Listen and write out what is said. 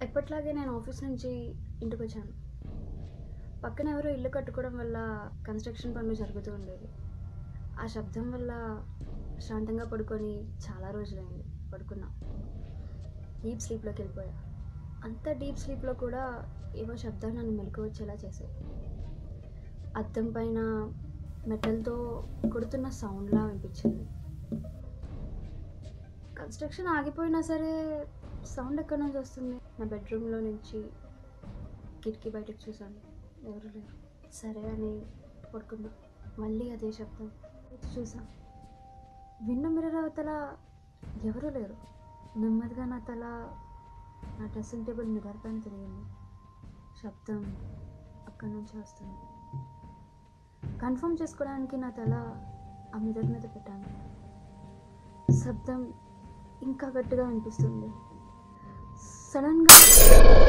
ఎప్పట్లాగే నేను ఆఫీస్ నుంచి ఇంటికి వచ్చాను పక్కన ఎవరో ఇల్లు కట్టుకోవడం వల్ల కన్స్ట్రక్షన్ పనులు జరుగుతూ ఉండేవి ఆ శబ్దం వల్ల శాంతంగా పడుకొని చాలా రోజులైంది పడుకున్నా డీప్ స్లీప్లోకి వెళ్ళిపోయా అంత డీప్ స్లీప్లో కూడా ఏవో శబ్దాలు నన్ను మెలకు వచ్చేలా చేశాయి అద్దం పైన మెటల్తో కొడుతున్న సౌండ్లా వినిపించింది కన్స్ట్రక్షన్ ఆగిపోయినా సరే సౌండ్ ఎక్కడి నుంచి వస్తుంది నా బెడ్రూమ్లో నుంచి కిటికీ బయటకు చూశాను ఎవరు లేరు సరే అని పడుకున్నా మళ్ళీ అదే శబ్దం వచ్చి చూసా విన్న మిర్రర్ అవతల ఎవరూ లేరు నెమ్మదిగా నా తల నా డ్రెస్సింగ్ టేబుల్ మిర్రర్ పైన తిరిగింది శబ్దం అక్కడి నుంచి వస్తుంది కన్ఫర్మ్ చేసుకోవడానికి నా తల ఆ మిర్రర్ మీద పెట్టాను శబ్దం ఇంకా గట్టిగా వినిపిస్తుంది సడన్గా